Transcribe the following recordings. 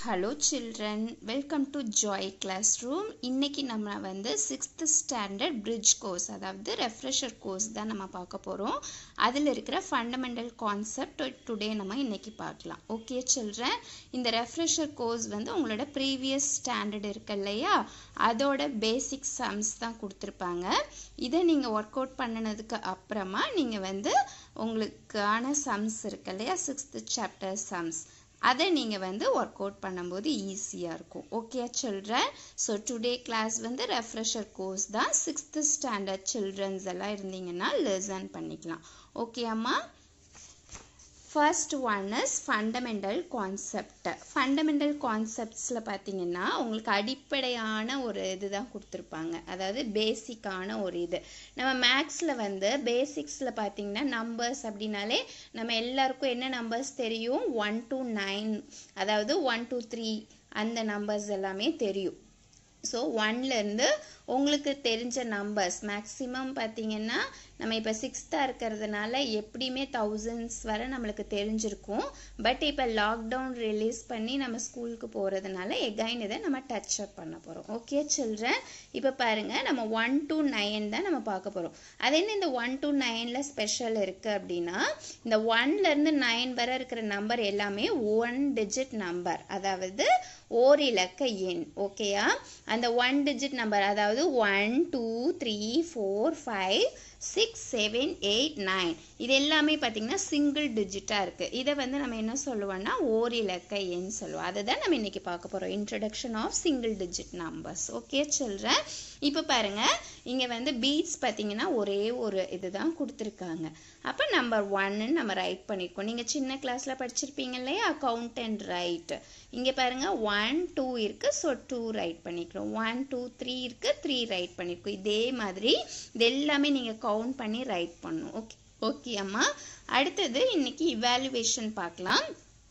Hello children welcome to Joy class room இன்னைக்கு நம்ம வந்து சிக்ஸ்த் ஸ்டாண்டர்ட் பிரிட்ஜ் கோர்ஸ் அதாவது ரெஃப்ரெஷர் கோர்ஸ் தான் நம்ம பார்க்க போகிறோம் அதில் இருக்கிற ஃபண்டமெண்டல் கான்செப்ட் டுடே நம்ம இன்னைக்கு பார்க்கலாம் ஓகே சில்ட்ரன் இந்த ரெஃப்ரெஷர் கோர்ஸ் வந்து உங்களோட ப்ரீவியஸ் ஸ்டாண்டர்ட் இருக்கு இல்லையா அதோட பேசிக் சம்ஸ் தான் கொடுத்துருப்பாங்க இதை நீங்கள் ஒர்க் அவுட் பண்ணினதுக்கு அப்புறமா நீங்கள் வந்து உங்களுக்கான சம்ஸ் இருக்கு இல்லையா சிக்ஸ்த் சாப்டர் சம்ஸ் அதை நீங்கள் வந்து ஒர்க் அவுட் பண்ணும்போது ஈஸியாக இருக்கும் okay children so today class வந்து ரெஃப்ரெஷர் கோர்ஸ் தான் சிக்ஸ்த்து ஸ்டாண்டர்ட் சில்ட்ரன்ஸ் எல்லாம் இருந்தீங்கன்னா லிசன் பண்ணிக்கலாம் ஓகே அம்மா first one is fundamental concept fundamental கான்செப்ட்ஸில் பார்த்தீங்கன்னா உங்களுக்கு அடிப்படையான ஒரு இது தான் கொடுத்துருப்பாங்க அதாவது பேசிக்கான ஒரு இது நம்ம மேக்ஸில் வந்து பேசிக்ஸில் பார்த்தீங்கன்னா நம்பர்ஸ் அப்படின்னாலே நம்ம எல்லாருக்கும் என்ன நம்பர்ஸ் தெரியும் ஒன் டு நைன் அதாவது ஒன் டூ த்ரீ அந்த நம்பர்ஸ் எல்லாமே தெரியும் ஸோ ஒன்லேருந்து உங்களுக்கு தெரிஞ்ச நம்பர்ஸ் மேக்ஸிமம் பார்த்தீங்கன்னா நம்ம இப்போ சிக்ஸ்த்தாக இருக்கிறதுனால எப்படியுமே தௌசண்ட்ஸ் வரை நம்மளுக்கு தெரிஞ்சிருக்கும் பட் இப்போ லாக்டவுன் ரிலீஸ் பண்ணி நம்ம ஸ்கூலுக்கு போகிறதுனால எகைன் இதை நம்ம டச் அப் பண்ண போகிறோம் ஓகே சில்ட்ரன் இப்போ பாருங்கள் நம்ம ஒன் டு நைன் தான் நம்ம பார்க்க போகிறோம் அது என்ன இந்த ஒன் டு நைனில் ஸ்பெஷல் இருக்குது அப்படின்னா இந்த ஒன்லேருந்து நைன் வரை இருக்கிற நம்பர் எல்லாமே ஒன் டிஜிட் நம்பர் அதாவது ஓர் இலக்க எண் ஓகேயா அந்த ஒன் டிஜிட் நம்பர் அதாவது one two three four five six seven eight nine இது எல்லாமே பார்த்தீங்கன்னா சிங்கிள் டிஜிட்டாக இருக்குது இதை வந்து நம்ம என்ன சொல்லுவோம்னா ஓர் இலக்க எண் சொல்லுவோம் அதை தான் நம்ம இன்னைக்கு பார்க்க போகிறோம் introduction of single digit numbers okay சொல்கிறேன் இப்போ பாருங்கள் இங்கே வந்து பீட்ஸ் பார்த்தீங்கன்னா ஒரே ஒரு இதுதான் கொடுத்துருக்காங்க அப்போ நம்பர் ஒன்னு நம்ம ரைட் பண்ணியிருக்கோம் நீங்கள் சின்ன கிளாஸில் படிச்சிருப்பீங்க இல்லையா கவுண்ட் அண்ட் ரைட் இங்கே பாருங்கள் ஒன் டூ இருக்குது ஸோ டூ ரைட் பண்ணிக்கிறோம் ஒன் டூ த்ரீ இருக்குது த்ரீ ரைட் பண்ணியிருக்கோம் இதே மாதிரி இது எல்லாமே நீங்கள் கவுண்ட் பண்ணி ரைட் பண்ணும் ஓகே ஓகே அம்மா அடுத்தது இன்னைக்கு இவாலுவேஷன் பார்க்கலாம்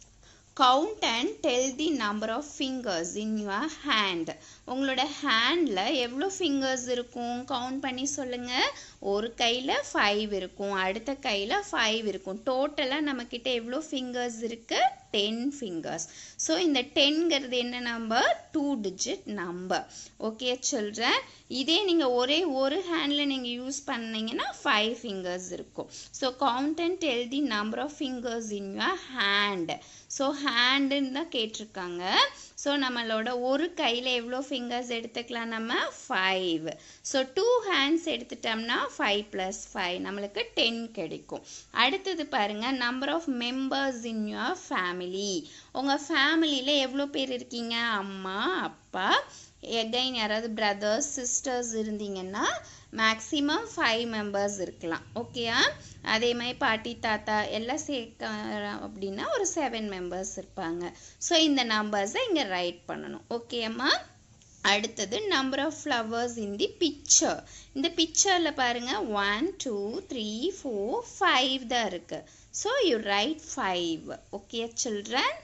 count and tell the number of fingers in your hand உங்களோட ஹேண்டில் எவ்வளோ ஃபிங்கர்ஸ் இருக்கும் கவுண்ட் பண்ணி சொல்லுங்கள் ஒரு கையில் ஃபைவ் இருக்கும் அடுத்த கையில் ஃபைவ் இருக்கும் டோட்டலாக நம்மக்கிட்ட எவ்வளோ ஃபிங்கர்ஸ் இருக்குது டென் ஃபிங்கர்ஸ் ஸோ இந்த டென்கிறது என்ன number two digit number okay children இதே நீங்கள் ஒரே ஒரு ஹேண்டில் நீங்கள் யூஸ் பண்ணீங்கன்னா ஃபைவ் ஃபிங்கர்ஸ் இருக்கும் so count and tell the number of fingers in your hand so ஹேண்டுன்னு தான் கேட்டிருக்காங்க ஸோ நம்மளோட ஒரு கையில் எவ்வளோ ஃபிங்கர்ஸ் எடுத்துக்கலாம் நம்ம ஃபைவ் ஸோ டூ ஹேண்ட்ஸ் எடுத்துட்டோம்னா ஃபைவ் ப்ளஸ் ஃபைவ் நம்மளுக்கு டென் கிடைக்கும் அடுத்தது பாருங்கள் number of members in your family உங்கள் ஃபேமிலியில் எவ்வளோ பேர் இருக்கீங்க அம்மா அப்பா எகைன் யாராவது பிரதர்ஸ் சிஸ்டர்ஸ் இருந்தீங்கன்னா மேக்ஸிமம் ஃபைவ் மெம்பர்ஸ் இருக்கலாம் ஓகேயா அதே மாதிரி பாட்டி தாத்தா எல்லாம் சேர்க்க அப்படின்னா ஒரு செவன் மெம்பர்ஸ் இருப்பாங்க ஸோ இந்த நம்பர்ஸை இங்கே ரைட் பண்ணணும் ஓகேம்மா அடுத்தது number of flowers in the picture இந்த பிக்சரில் பாருங்கள் one two three four five தான் இருக்குது so you write five okay children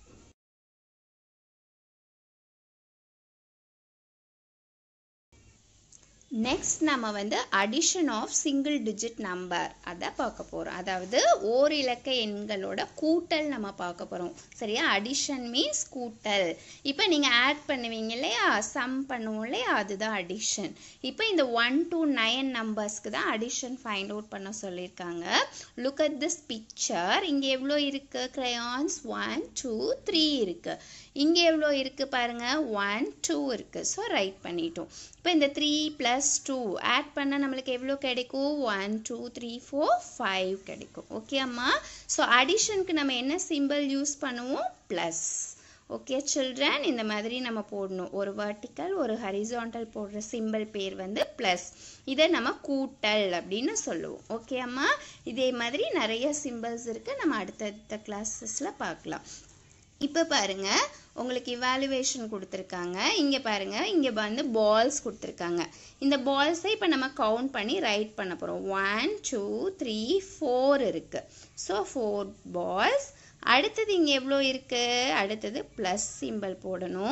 next நம்ம வந்து addition of single digit number அதை பார்க்க போகிறோம் அதாவது ஓர் இலக்க எண்களோட கூட்டல் நம்ம பார்க்க போகிறோம் சரியா அடிஷன் மீன்ஸ் கூட்டல் இப்போ நீங்கள் ஆட் பண்ணுவீங்க இல்லையா சம் பண்ணுவோம் இல்லையா அதுதான் அடிஷன் இப்போ இந்த ஒன் டு நைன் நம்பர்ஸ்க்கு தான் அடிஷன் ஃபைண்ட் அவுட் பண்ண சொல்லியிருக்காங்க லுக் அட் திஸ் பிக்சர் இங்கே எவ்வளோ இருக்குது க்ரையான்ஸ் ஒன் டூ த்ரீ இருக்குது இங்கே எவ்வளோ இருக்குது பாருங்கள் ஒன் டூ இருக்குது ஸோ ரைட் பண்ணிட்டோம் இப்போ இந்த த்ரீ ப்ளஸ் டூ ஆட் பண்ணால் நம்மளுக்கு எவ்வளோ கிடைக்கும் one two three four five கிடைக்கும் ஓகே அம்மா ஸோ அடிஷனுக்கு நம்ம என்ன சிம்பிள் யூஸ் பண்ணுவோம் ப்ளஸ் ஓகே சில்ட்ரன் இந்த மாதிரி நம்ம போடணும் ஒரு வர்டிக்கல் ஒரு ஹரிசாண்டல் போடுற சிம்பிள் பேர் வந்து ப்ளஸ் இதை நம்ம கூட்டல் அப்படின்னு சொல்லுவோம் ஓகே அம்மா இதே மாதிரி நிறைய சிம்பிள்ஸ் இருக்குது நம்ம அடுத்தடுத்த கிளாஸஸில் பார்க்கலாம் இப்போ பாருங்க உங்களுக்கு இவாலுவேஷன் கொடுத்துருக்காங்க இங்கே பாருங்க இங்கே வந்து பால்ஸ் கொடுத்துருக்காங்க இந்த பால்ஸை இப்போ நம்ம கவுண்ட் பண்ணி ரைட் பண்ண போகிறோம் ஒன் டூ த்ரீ ஃபோர் இருக்குது ஸோ ஃபோர் பால்ஸ் அடுத்தது இங்கே எவ்வளோ இருக்குது அடுத்தது ப்ளஸ் சிம்பிள் போடணும்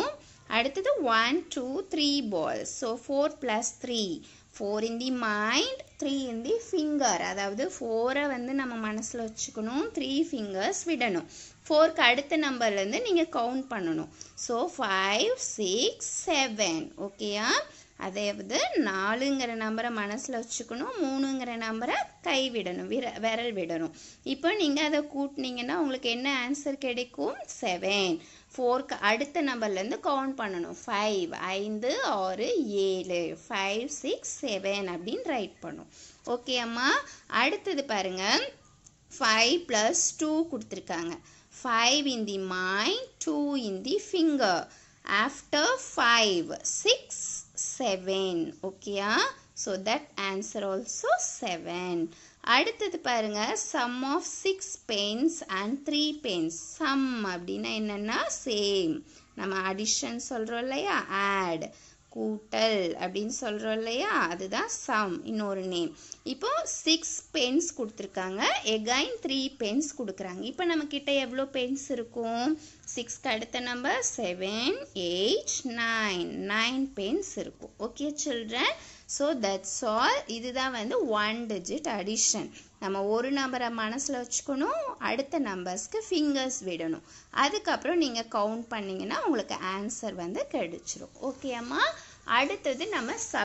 அடுத்தது one two three balls so four plus three four in the mind three in the finger அதாவது ஃபோரை வந்து நம்ம மனசில் வச்சுக்கணும் த்ரீ ஃபிங்கர்ஸ் விடணும் ஃபோருக்கு அடுத்த நம்பர்லேருந்து நீங்கள் கவுண்ட் பண்ணணும் ஸோ ஃபைவ் சிக்ஸ் செவன் ஓகேயா அதாவது நாலுங்கிற நம்பரை மனசில் வச்சுக்கணும் மூணுங்கிற நம்பரை கை விடணும் விர விரல் விடணும் இப்போ நீங்கள் அதை கூட்டினீங்கன்னா உங்களுக்கு என்ன ஆன்சர் கிடைக்கும் செவன் ஃபோர்க்கு அடுத்த நம்பர்லேருந்து கவுண்ட் பண்ணணும் ஃபைவ் ஐந்து ஆறு ஏழு ஃபைவ் சிக்ஸ் செவன் அப்படின்னு ரைட் பண்ணும் ஓகே அம்மா அடுத்தது பாருங்கள் ஃபைவ் ப்ளஸ் டூ கொடுத்துருக்காங்க five in the mind two in the finger after five six seven ஓகேயா so that answer also seven அடுத்தது பாருங்க sum of six pens and three pens sum அப்படின்னா என்னென்னா சேம் நம்ம அடிஷன் சொல்கிறோம் இல்லையா ஆட் கூட்டல் அப்படின்னு சொல்கிறோம் இல்லையா அதுதான் சம் இன்னொரு நேம் இப்போ சிக்ஸ் பென்ஸ் கொடுத்துருக்காங்க எகைன் த்ரீ பென்ஸ் கொடுக்குறாங்க இப்போ நம்மக்கிட்ட எவ்வளோ பென்ஸ் இருக்கும் சிக்ஸ்க்கு அடுத்த number seven eight nine nine pens இருக்கும் okay children so that's all இதுதான் வந்து ஒன் டிஜிட் அடிஷன் நம்ம ஒரு நம்பரை மனசில் வச்சுக்கணும் அடுத்த நம்பர்ஸ்க்கு ஃபிங்கர்ஸ் விடணும் அதுக்கப்புறம் நீங்கள் கவுண்ட் பண்ணிங்கன்னா உங்களுக்கு ஆன்சர் வந்து கிடைச்சிரும் ஓகே அம்மா அடுத்தது நம்ம சப்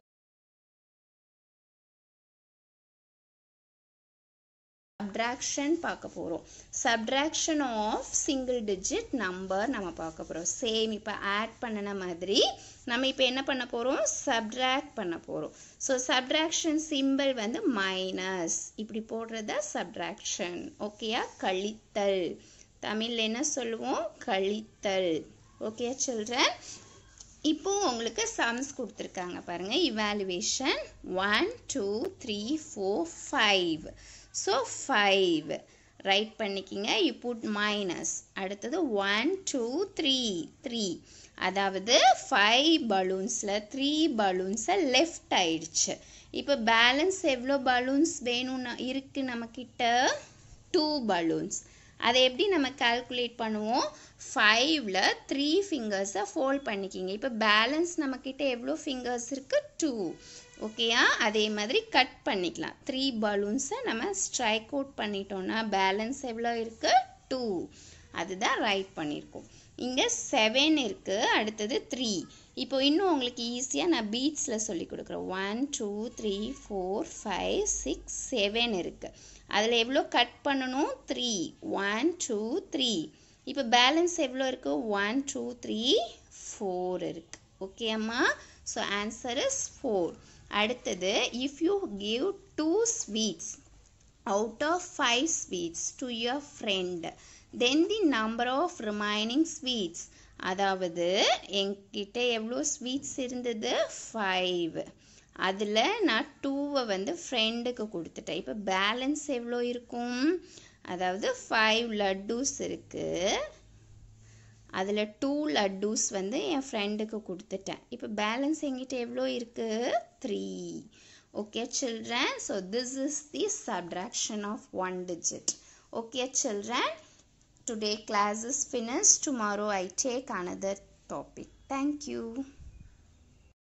சப்ட்ராக்ஷன் பார்க்க போகிறோம் subtraction of single digit number நம்ம பார்க்க போகிறோம் சேம் இப்போ ஆட் பண்ணின மாதிரி நம்ம இப்போ என்ன பண்ண போகிறோம் சப்ட்ராக்ட் பண்ண போகிறோம் ஸோ சப்ட்ராக்ஷன் சிம்பிள் வந்து மைனஸ் இப்படி போடுறத சப்ட்ராக்ஷன் ஓகேயா கழித்தல் தமிழில் என்ன சொல்லுவோம் கழித்தல் ஓகே சில்ட்ரன் இப்போ உங்களுக்கு சம்ஸ் கொடுத்துருக்காங்க பாருங்க evaluation one two three four five so five write பண்ணிக்கிங்க யூ புட் மைனஸ் அடுத்தது ஒன் டூ த்ரீ த்ரீ அதாவது ஃபைவ் பலூன்ஸில் த்ரீ பலூன்ஸை லெஃப்ட் ஆயிடுச்சு இப்போ பேலன்ஸ் எவ்வளோ பலூன்ஸ் வேணும்னு இருக்குது நம்மக்கிட்ட டூ பலூன்ஸ் அதை எப்படி நம்ம கால்குலேட் பண்ணுவோம் ஃபைவ்ல த்ரீ ஃபிங்கர்ஸை ஃபோல்ட் பண்ணிக்கிங்க இப்போ பேலன்ஸ் நம்மக்கிட்ட எவ்வளோ ஃபிங்கர்ஸ் இருக்குது டூ ஓகேயா அதே மாதிரி கட் பண்ணிக்கலாம் த்ரீ பலூன்ஸை நம்ம ஸ்ட்ரைக் அவுட் பண்ணிட்டோம்னா பேலன்ஸ் எவ்வளோ இருக்குது டூ அதுதான் ரைட் பண்ணியிருக்கோம் இங்கே செவன் இருக்குது அடுத்தது த்ரீ இப்போ இன்னும் உங்களுக்கு ஈஸியாக நான் பீட்ஸில் சொல்லி கொடுக்குறேன் one two three four five six seven இருக்குது அதில் எவ்வளோ கட் பண்ணணும் த்ரீ ஒன் டூ த்ரீ இப்போ பேலன்ஸ் எவ்வளோ இருக்குது ஒன் டூ த்ரீ ஃபோர் இருக்குது ஓகே அம்மா ஸோ ஆன்சர் இஸ் ஃபோர் அடுத்தது if you give two sweets out of five sweets to your friend then the number of remaining sweets அதாவது என்கிட்ட எவ்வளோ sweets இருந்தது ஃபைவ் அதில் நான் டூவை வந்து ஃப்ரெண்டுக்கு கொடுத்துட்டேன் இப்போ பேலன்ஸ் எவ்வளோ இருக்கும் அதாவது ஃபைவ் லட்டூஸ் இருக்குது அதில் டூ லட்டூஸ் வந்து என் ஃப்ரெண்டுக்கு கொடுத்துட்டேன் இப்போ பேலன்ஸ் எங்கிட்ட எவ்வளோ இருக்குது three okay children so this is the subtraction of one digit okay children Today class is finished. Tomorrow I take another topic. Thank you.